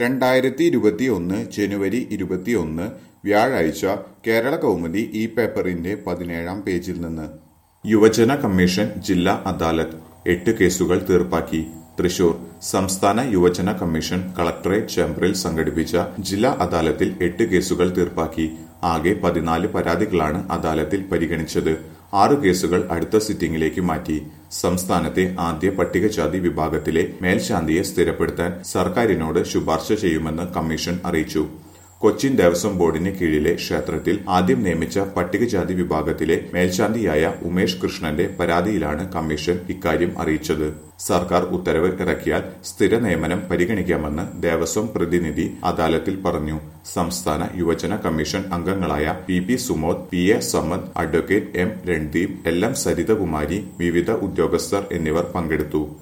രണ്ടായിരത്തി ഇരുപത്തിയൊന്ന് ജനുവരി ഇരുപത്തിയൊന്ന് വ്യാഴാഴ്ച കേരള കൗമുദി ഈ പേപ്പറിന്റെ പതിനേഴാം പേജിൽ നിന്ന് യുവജന കമ്മീഷൻ ജില്ലാ അദാലത്ത് എട്ട് കേസുകൾ തീർപ്പാക്കി തൃശൂർ സംസ്ഥാന യുവജന കമ്മീഷൻ കളക്ടറേറ്റ് ചേംബറിൽ സംഘടിപ്പിച്ച ജില്ലാ അദാലത്തിൽ എട്ട് കേസുകൾ തീർപ്പാക്കി ആകെ പതിനാല് പരാതികളാണ് അദാലത്തിൽ പരിഗണിച്ചത് ആറ് കേസുകൾ അടുത്ത സിറ്റിംഗിലേക്ക് മാറ്റി സംസ്ഥാനത്തെ ആദ്യ പട്ടികജാതി വിഭാഗത്തിലെ മേൽശാന്തിയെ സ്ഥിരപ്പെടുത്താൻ സർക്കാരിനോട് ശുപാർശ ചെയ്യുമെന്ന് കമ്മീഷൻ അറിയിച്ചു കൊച്ചിൻ ദേവസ്വം ബോർഡിന് കീഴിലെ ക്ഷേത്രത്തിൽ ആദ്യം നിയമിച്ച പട്ടികജാതി വിഭാഗത്തിലെ മേൽശാന്തിയായ ഉമേഷ് കൃഷ്ണന്റെ പരാതിയിലാണ് കമ്മീഷൻ ഇക്കാര്യം അറിയിച്ചത് സർക്കാർ ഉത്തരവ് ഇറക്കിയാൽ സ്ഥിര നിയമനം പരിഗണിക്കാമെന്ന് ദേവസ്വം പ്രതിനിധി അദാലത്തിൽ പറഞ്ഞു സംസ്ഥാന യുവജന കമ്മീഷൻ അംഗങ്ങളായ P P Sumod P A Samad advocate M Randeep L M Sarithakumari വിവിധ ഉദ്യോഗസ്ഥർ എന്നിവർ പങ്കെടുത്തു